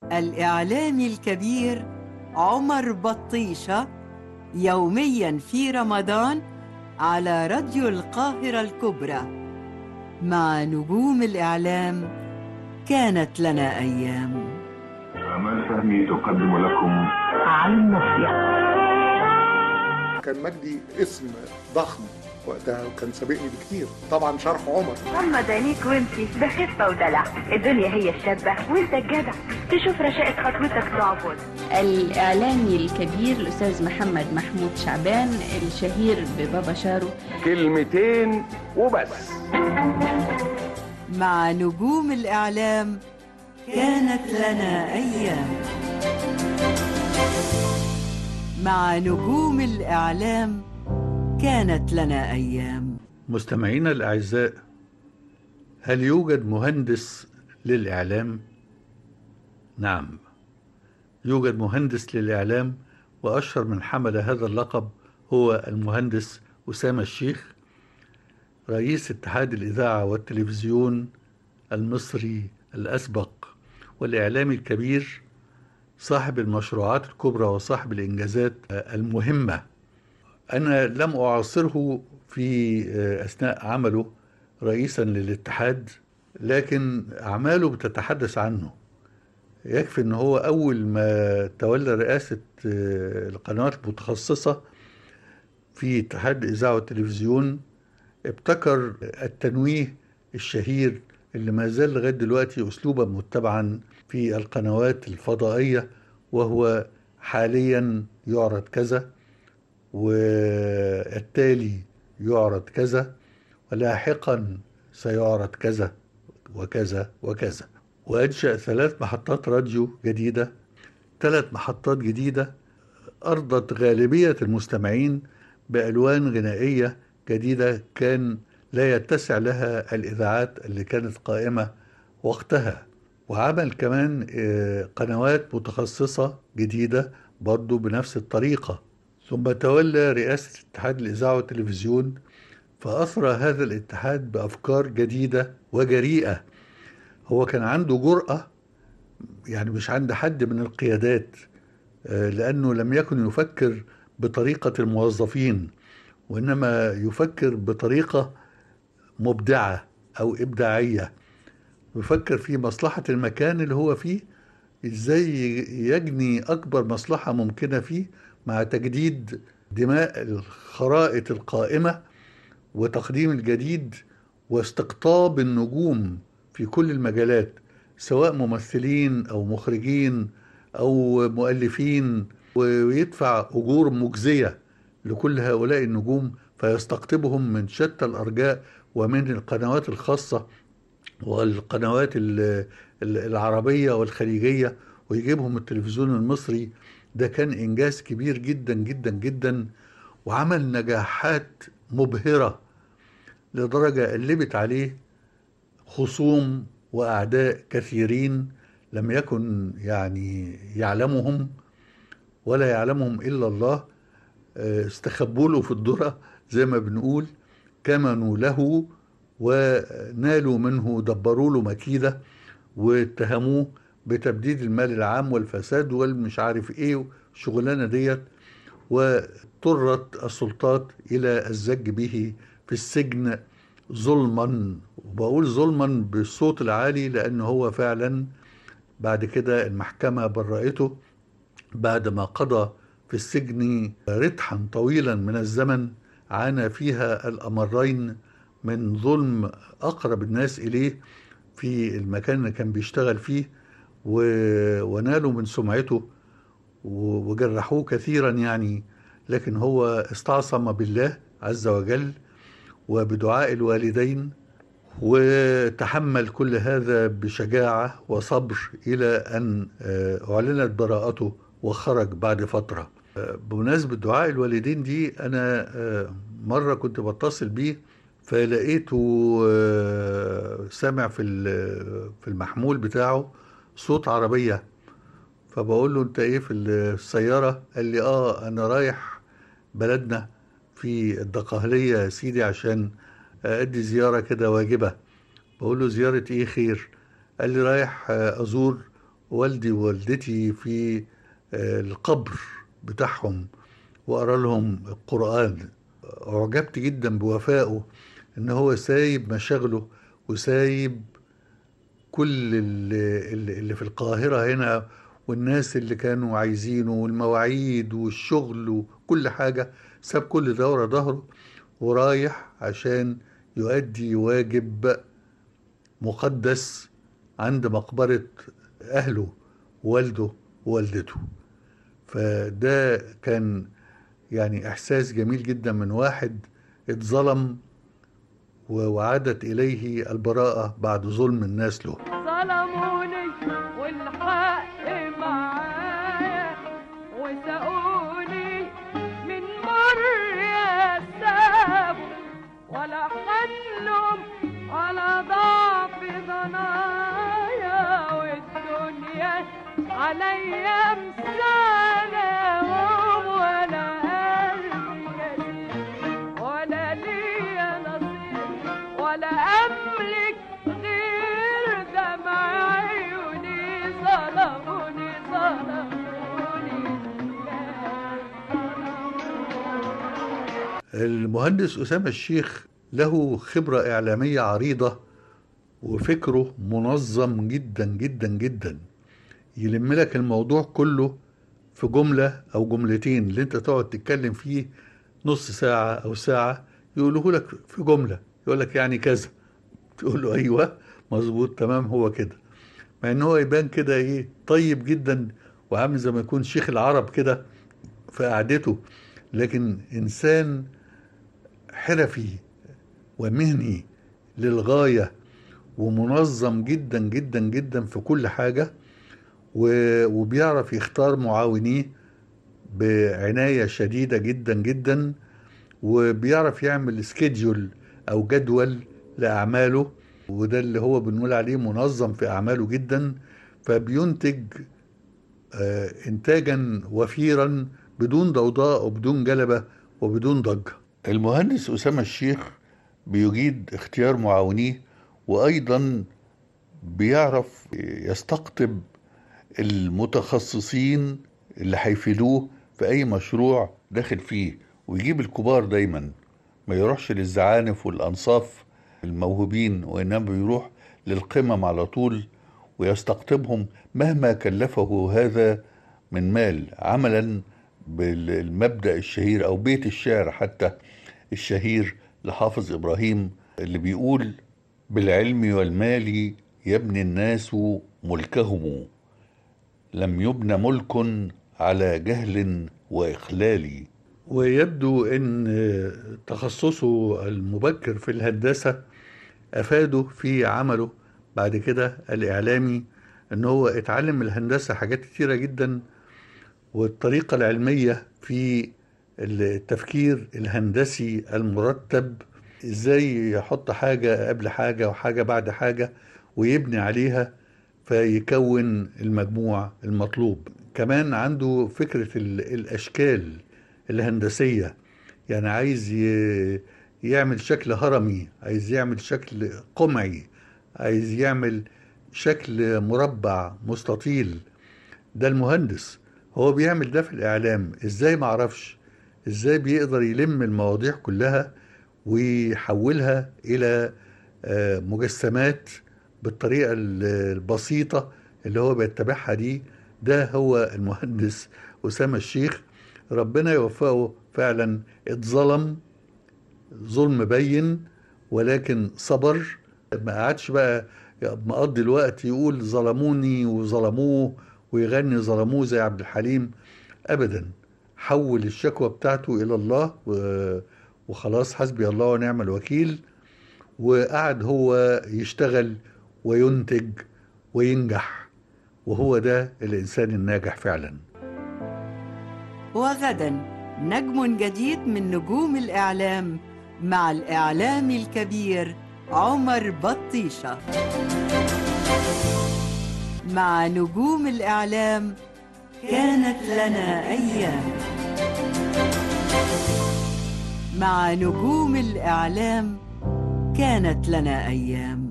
الإعلامي الكبير عمر بطيشة يوميا في رمضان على راديو القاهرة الكبرى مع نجوم الإعلام كانت لنا أيام أمال فهمي تقدم لكم على النصيحة كان مجدي اسم ضخم وقتها وكان سابقني بكتير طبعا شرح عمر غمض عينيك وامشي ده خفة ودلع الدنيا هي الشابة وانت الجدع تشوف رشاقة خطوتك تعبد الإعلامي الكبير الأستاذ محمد محمود شعبان الشهير ببابا شارو كلمتين وبس مع نجوم الإعلام كانت لنا أيام مع نجوم الإعلام كانت لنا أيام مستمعينا الأعزاء هل يوجد مهندس للإعلام؟ نعم يوجد مهندس للإعلام وأشهر من حمل هذا اللقب هو المهندس أسامة الشيخ رئيس اتحاد الإذاعة والتلفزيون المصري الأسبق والإعلامي الكبير صاحب المشروعات الكبرى وصاحب الإنجازات المهمة أنا لم أعاصره في أثناء عمله رئيسا للاتحاد لكن أعماله بتتحدث عنه يكفي أن هو أول ما تولى رئاسة القنوات المتخصصة في اتحاد الإذاعة والتلفزيون ابتكر التنويه الشهير اللي ما زال لغاية دلوقتي أسلوبا متبعا في القنوات الفضائية وهو حاليا يعرض كذا والتالي يعرض كذا ولاحقا سيعرض كذا وكذا وكذا وأنشأ ثلاث محطات راديو جديدة ثلاث محطات جديدة أرضت غالبية المستمعين بألوان غنائية جديدة كان لا يتسع لها الإذاعات اللي كانت قائمة وقتها وعمل كمان قنوات متخصصة جديدة برضو بنفس الطريقة ثم تولى رئاسة اتحاد الإذاعة والتلفزيون فأثرى هذا الاتحاد بأفكار جديدة وجريئة هو كان عنده جرأة يعني مش عند حد من القيادات لأنه لم يكن يفكر بطريقة الموظفين وإنما يفكر بطريقة مبدعة أو إبداعية يفكر في مصلحة المكان اللي هو فيه إزاي يجني أكبر مصلحة ممكنة فيه مع تجديد دماء الخرائط القائمة وتقديم الجديد واستقطاب النجوم في كل المجالات سواء ممثلين أو مخرجين أو مؤلفين ويدفع أجور مجزية لكل هؤلاء النجوم فيستقطبهم من شتى الأرجاء ومن القنوات الخاصة والقنوات العربية والخليجية ويجيبهم التلفزيون المصري ده كان إنجاز كبير جدا جدا جدا وعمل نجاحات مبهرة لدرجة قلبت عليه خصوم وأعداء كثيرين لم يكن يعني يعلمهم ولا يعلمهم إلا الله استخبوا له في الذرة زي ما بنقول كمنوا له ونالوا منه دبروا له مكيدة واتهموه بتبديد المال العام والفساد والمش عارف ايه الشغلانة ديت واضطرت السلطات إلى الزج به في السجن ظلما وبقول ظلما بالصوت العالي لأنه هو فعلا بعد كده المحكمة برأته بعد ما قضى في السجن رتحا طويلا من الزمن عانى فيها الأمرين من ظلم أقرب الناس إليه في المكان اللي كان بيشتغل فيه و... ونالوا من سمعته و... وجرحوه كثيرا يعني لكن هو استعصم بالله عز وجل وبدعاء الوالدين وتحمل كل هذا بشجاعة وصبر إلى أن أعلنت براءته وخرج بعد فترة بمناسبة دعاء الوالدين دي أنا مرة كنت بتصل بيه فلقيته سامع في في المحمول بتاعه صوت عربية فبقول له انت ايه في السيارة قال لي اه انا رايح بلدنا في الدقهلية يا سيدي عشان ادي زيارة كده واجبة بقول له زيارة ايه خير قال لي رايح ازور والدي ووالدتي في آه، القبر بتاعهم وقرا لهم القرآن أعجبت جدا بوفائه إن هو سايب مشاغله وسايب كل اللي, اللي اللي في القاهرة هنا والناس اللي كانوا عايزينه والمواعيد والشغل وكل حاجة ساب كل ده ورا ظهره ورايح عشان يؤدي واجب مقدس عند مقبرة أهله والده ووالدته فده كان يعني إحساس جميل جدا من واحد اتظلم و- وعادت إليه البراءة بعد ظلم الناس له ظلموني والحق معايا وسقوني من مر يا ساب ولا خلهم على ضعف ضنايا والدنيا عليا مسالهم ولا قلبي جديد ولا ليا نصيب ولا أملك غير دمع عيوني ظلموني ظلموني المهندس أسامة الشيخ له خبرة إعلامية عريضة وفكره منظم جدا جدا جدا يلم لك الموضوع كله في جملة أو جملتين اللي أنت تقعد تتكلم فيه نص ساعة أو ساعة يقوله لك في جملة يقول لك يعني كذا تقول له أيوه مظبوط تمام هو كده مع إن هو يبان كده إيه طيب جدا وعامل زي ما يكون شيخ العرب كده في قعدته لكن إنسان حرفي ومهني للغاية ومنظم جدا جدا جدا في كل حاجة و- وبيعرف يختار معاونيه بعناية شديدة جدا جدا وبيعرف يعمل سكيدجول أو جدول لأعماله وده اللي هو بنقول عليه منظم في أعماله جدا فبينتج آه، إنتاجا وفيرا بدون ضوضاء وبدون جلبة وبدون ضجة المهندس أسامة الشيخ بيجيد اختيار معاونيه وأيضا بيعرف يستقطب المتخصصين اللي هيفيدوه في أي مشروع داخل فيه ويجيب الكبار دايما ما يروحش للزعانف والأنصاف الموهوبين وإنما بيروح للقمم على طول ويستقطبهم مهما كلفه هذا من مال عملا بالمبدأ الشهير أو بيت الشعر حتى الشهير لحافظ إبراهيم اللي بيقول بالعلم والمال يبني الناس ملكهم لم يبن ملك على جهل وإخلال ويبدو أن تخصصه المبكر في الهندسة أفاده في عمله بعد كده الإعلامي أن هو اتعلم الهندسة حاجات كتيرة جدا والطريقة العلمية في التفكير الهندسي المرتب ازاي يحط حاجة قبل حاجة وحاجة بعد حاجة ويبني عليها فيكون المجموع المطلوب كمان عنده فكرة ال- الأشكال الهندسية يعني عايز ي- يعمل شكل هرمي عايز يعمل شكل قمعي عايز يعمل شكل مربع مستطيل ده المهندس هو بيعمل ده في الإعلام إزاي معرفش إزاي بيقدر يلم المواضيع كلها ويحولها إلى آه، مجسمات بالطريقة ال- البسيطة اللي هو بيتبعها دي ده هو المهندس أسامة الشيخ ربنا يوفقه فعلا اتظلم ظلم بين ولكن صبر ما قعدش بقى مقضي الوقت يقول ظلموني وظلموه ويغني ظلموه زي عبد الحليم ابدا حول الشكوى بتاعته الى الله و- وخلاص حسبي الله ونعم الوكيل وقعد هو يشتغل وينتج وينجح وهو ده الانسان الناجح فعلا وغدا نجم جديد من نجوم الإعلام مع الإعلامي الكبير عمر بطيشة مع نجوم الإعلام كانت لنا أيام مع نجوم الإعلام كانت لنا أيام